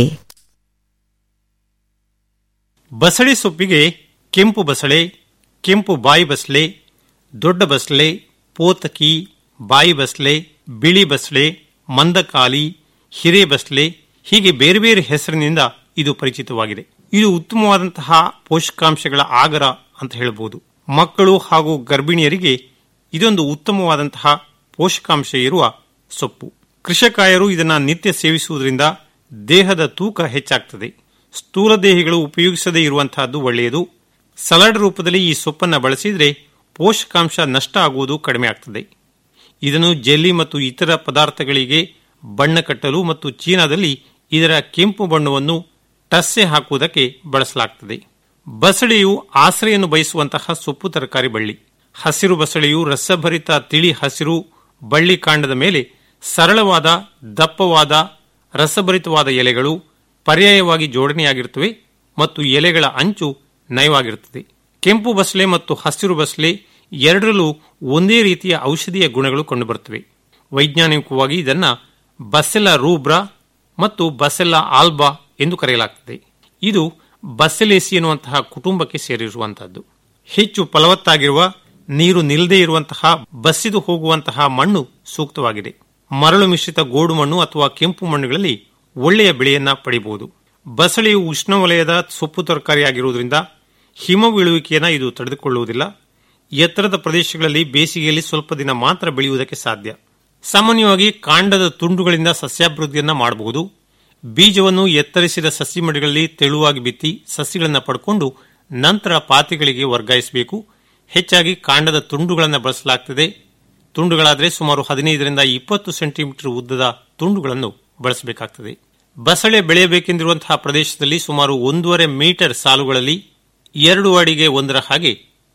I: ಬಸಳೆ ಸೊಪ್ಪಿಗೆ ಕೆಂಪು ಬಸಳೆ ಕೆಂಪು ಬಾಯಿ ಬಸಳೆ ದೊಡ್ಡ ಬಸಳೆ ಪೋತಕಿ ಬಾಯಿ ಬಸಳೆ ಬಿಳಿ ಬಸಳೆ ಮಂದಕಾಲಿ ಹಿರೇ ಬಸಳೆ ಹೀಗೆ ಬೇರೆ ಬೇರೆ ಹೆಸರಿನಿಂದ ಇದು ಪರಿಚಿತವಾಗಿದೆ ಇದು ಉತ್ತಮವಾದಂತಹ ಪೋಷಕಾಂಶಗಳ ಆಗರ ಅಂತ ಹೇಳಬಹುದು ಮಕ್ಕಳು ಹಾಗೂ ಗರ್ಭಿಣಿಯರಿಗೆ ಇದೊಂದು ಉತ್ತಮವಾದಂತಹ ಪೋಷಕಾಂಶ ಇರುವ ಸೊಪ್ಪು ಕೃಷಕಾಯರು ಇದನ್ನ ನಿತ್ಯ ಸೇವಿಸುವುದರಿಂದ ದೇಹದ ತೂಕ ಹೆಚ್ಚಾಗ್ತದೆ ಸ್ಥೂಲ ದೇಹಿಗಳು ಉಪಯೋಗಿಸದೇ ಇರುವಂತಹದ್ದು ಒಳ್ಳೆಯದು ಸಲಾಡ್ ರೂಪದಲ್ಲಿ ಈ ಸೊಪ್ಪನ್ನು ಬಳಸಿದರೆ ಪೋಷಕಾಂಶ ನಷ್ಟ ಆಗುವುದು ಕಡಿಮೆ ಆಗ್ತದೆ ಇದನ್ನು ಜೆಲ್ಲಿ ಮತ್ತು ಇತರ ಪದಾರ್ಥಗಳಿಗೆ ಬಣ್ಣ ಕಟ್ಟಲು ಮತ್ತು ಚೀನಾದಲ್ಲಿ ಇದರ ಕೆಂಪು ಬಣ್ಣವನ್ನು ಟಸ್ಸೆ ಹಾಕುವುದಕ್ಕೆ ಬಳಸಲಾಗುತ್ತದೆ ಬಸಳೆಯು ಆಸರೆಯನ್ನು ಬಯಸುವಂತಹ ಸೊಪ್ಪು ತರಕಾರಿ ಬಳ್ಳಿ ಹಸಿರು ಬಸಳೆಯು ರಸಭರಿತ ತಿಳಿ ಹಸಿರು ಬಳ್ಳಿ ಕಾಂಡದ ಮೇಲೆ ಸರಳವಾದ ದಪ್ಪವಾದ ರಸಭರಿತವಾದ ಎಲೆಗಳು ಪರ್ಯಾಯವಾಗಿ ಜೋಡಣೆಯಾಗಿರುತ್ತವೆ ಮತ್ತು ಎಲೆಗಳ ಅಂಚು ನಯವಾಗಿರುತ್ತದೆ ಕೆಂಪು ಬಸಳೆ ಮತ್ತು ಹಸಿರು ಬಸಳೆ ಎರಡರಲ್ಲೂ ಒಂದೇ ರೀತಿಯ ಔಷಧೀಯ ಗುಣಗಳು ಕಂಡುಬರುತ್ತವೆ ವೈಜ್ಞಾನಿಕವಾಗಿ ಇದನ್ನ ಬಸೆಲ್ಲ ರೂಬ್ರಾ ಮತ್ತು ಬಸೆಲ್ಲ ಆಲ್ಬಾ ಎಂದು ಕರೆಯಲಾಗುತ್ತದೆ ಇದು ಬಸೆಲೇಸಿ ಎನ್ನುವಂತಹ ಕುಟುಂಬಕ್ಕೆ ಸೇರಿರುವಂತಹದ್ದು ಹೆಚ್ಚು ಫಲವತ್ತಾಗಿರುವ ನೀರು ನಿಲ್ಲದೇ ಇರುವಂತಹ ಬಸಿದು ಹೋಗುವಂತಹ ಮಣ್ಣು ಸೂಕ್ತವಾಗಿದೆ ಮರಳು ಮಿಶ್ರಿತ ಗೋಡು ಮಣ್ಣು ಅಥವಾ ಕೆಂಪು ಮಣ್ಣುಗಳಲ್ಲಿ ಒಳ್ಳೆಯ ಬೆಳೆಯನ್ನ ಪಡೆಯಬಹುದು ಬಸಳೆಯು ಉಷ್ಣವಲಯದ ಸೊಪ್ಪು ತರಕಾರಿಯಾಗಿರುವುದರಿಂದ ಹಿಮ ಬೀಳುವಿಕೆಯನ್ನು ಇದು ತಡೆದುಕೊಳ್ಳುವುದಿಲ್ಲ ಎತ್ತರದ ಪ್ರದೇಶಗಳಲ್ಲಿ ಬೇಸಿಗೆಯಲ್ಲಿ ಸ್ವಲ್ಪ ದಿನ ಮಾತ್ರ ಬೆಳೆಯುವುದಕ್ಕೆ ಸಾಧ್ಯ ಸಾಮಾನ್ಯವಾಗಿ ಕಾಂಡದ ತುಂಡುಗಳಿಂದ ಸಸ್ಯಾಭಿವೃದ್ಧಿಯನ್ನ ಮಾಡಬಹುದು ಬೀಜವನ್ನು ಎತ್ತರಿಸಿದ ಸಸಿ ಮಡಿಗಳಲ್ಲಿ ತೆಳುವಾಗಿ ಬಿತ್ತಿ ಸಸಿಗಳನ್ನು ಪಡ್ಕೊಂಡು ನಂತರ ಪಾತಿಗಳಿಗೆ ವರ್ಗಾಯಿಸಬೇಕು ಹೆಚ್ಚಾಗಿ ಕಾಂಡದ ತುಂಡುಗಳನ್ನು ಬಳಸಲಾಗುತ್ತದೆ ತುಂಡುಗಳಾದರೆ ಸುಮಾರು ಹದಿನೈದರಿಂದ ಇಪ್ಪತ್ತು ಸೆಂಟಿಮೀಟರ್ ಉದ್ದದ ತುಂಡುಗಳನ್ನು ಬಳಸಬೇಕಾಗುತ್ತದೆ ಬಸಳೆ ಬೆಳೆಯಬೇಕೆಂದಿರುವಂತಹ ಪ್ರದೇಶದಲ್ಲಿ ಸುಮಾರು ಒಂದೂವರೆ ಮೀಟರ್ ಸಾಲುಗಳಲ್ಲಿ ಎರಡು ಅಡಿಗೆ ಒಂದರ ಹಾಗೆ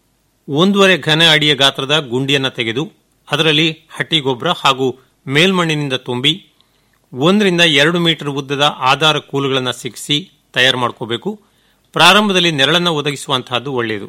I: ಒಂದೂವರೆ ಘನ ಅಡಿಯ ಗಾತ್ರದ ಗುಂಡಿಯನ್ನು ತೆಗೆದು ಅದರಲ್ಲಿ ಹಟ್ಟಿ ಗೊಬ್ಬರ ಹಾಗೂ ಮೇಲ್ಮಣ್ಣಿನಿಂದ ತುಂಬಿ ಒಂದರಿಂದ ಎರಡು ಮೀಟರ್ ಉದ್ದದ ಆಧಾರ ಕೂಲುಗಳನ್ನು ಸಿಕ್ಕಿಸಿ ತಯಾರು ಮಾಡ್ಕೋಬೇಕು ಪ್ರಾರಂಭದಲ್ಲಿ ನೆರಳನ್ನು ಒದಗಿಸುವಂತಹದ್ದು ಒಳ್ಳೆಯದು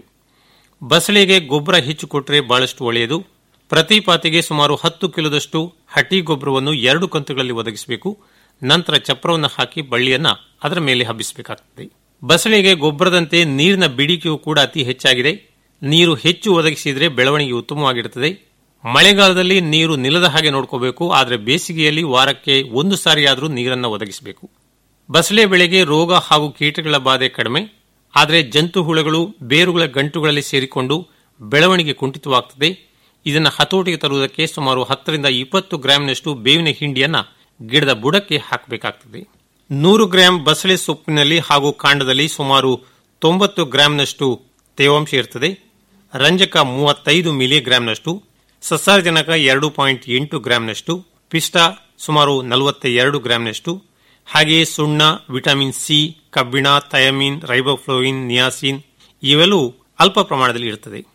I: ಬಸಳೆಗೆ ಗೊಬ್ಬರ ಹೆಚ್ಚು ಕೊಟ್ಟರೆ ಬಹಳಷ್ಟು ಒಳ್ಳೆಯದು ಪ್ರತಿ ಪಾತಿಗೆ ಸುಮಾರು ಹತ್ತು ಕಿಲೋದಷ್ಟು ಹಟ್ಟಿ ಗೊಬ್ಬರವನ್ನು ಎರಡು ಕಂತುಗಳಲ್ಲಿ ಒದಗಿಸಬೇಕು ನಂತರ ಚಪ್ರವನ್ನು ಹಾಕಿ ಬಳ್ಳಿಯನ್ನ ಅದರ ಮೇಲೆ ಹಬ್ಬಿಸಬೇಕಾಗುತ್ತದೆ ಬಸಳೆಗೆ ಗೊಬ್ಬರದಂತೆ ನೀರಿನ ಬೇಡಿಕೆಯೂ ಕೂಡ ಅತಿ ಹೆಚ್ಚಾಗಿದೆ ನೀರು ಹೆಚ್ಚು ಒದಗಿಸಿದರೆ ಬೆಳವಣಿಗೆ ಉತ್ತಮವಾಗಿರುತ್ತದೆ ಮಳೆಗಾಲದಲ್ಲಿ ನೀರು ನಿಲ್ಲದ ಹಾಗೆ ನೋಡ್ಕೋಬೇಕು ಆದರೆ ಬೇಸಿಗೆಯಲ್ಲಿ ವಾರಕ್ಕೆ ಒಂದು ಸಾರಿಯಾದರೂ ನೀರನ್ನು ಒದಗಿಸಬೇಕು ಬಸಳೆ ಬೆಳೆಗೆ ರೋಗ ಹಾಗೂ ಕೀಟಗಳ ಬಾಧೆ ಕಡಿಮೆ ಆದರೆ ಜಂತು ಹುಳುಗಳು ಬೇರುಗಳ ಗಂಟುಗಳಲ್ಲಿ ಸೇರಿಕೊಂಡು ಬೆಳವಣಿಗೆ ಕುಂಠಿತವಾಗುತ್ತದೆ ಇದನ್ನು ಹತೋಟಿಗೆ ತರುವುದಕ್ಕೆ ಸುಮಾರು ಹತ್ತರಿಂದ ಇಪ್ಪತ್ತು ಗ್ರಾಂನಷ್ಟು ಬೇವಿನ ಹಿಂಡಿಯನ್ನ ಗಿಡದ ಬುಡಕ್ಕೆ ಹಾಕಬೇಕಾಗುತ್ತದೆ ನೂರು ಗ್ರಾಂ ಬಸಳೆ ಸೊಪ್ಪಿನಲ್ಲಿ ಹಾಗೂ ಕಾಂಡದಲ್ಲಿ ಸುಮಾರು ತೊಂಬತ್ತು ಗ್ರಾಂನಷ್ಟು ತೇವಾಂಶ ಇರುತ್ತದೆ ರಂಜಕ ಮೂವತ್ತೈದು ಮಿಲಿಗ್ರಾಂನಷ್ಟು ಸಸಾರಜನಕ ಎರಡು ಪಾಯಿಂಟ್ ಎಂಟು ಗ್ರಾಂನಷ್ಟು ಪಿಷ್ಟ ಸುಮಾರು ನಲವತ್ತ ಎರಡು ಗ್ರಾಂನಷ್ಟು ಹಾಗೆಯೇ ಸುಣ್ಣ ವಿಟಮಿನ್ ಸಿ ಕಬ್ಬಿಣ ಥಯಮಿನ್ ರೈಬೋಫ್ಲೋಯಿನ್ ನಿಯಾಸಿನ್ ಇವೆಲ್ಲವೂ ಅಲ್ಪ ಪ್ರಮಾಣದಲ್ಲಿ ಇರುತ್ತದೆ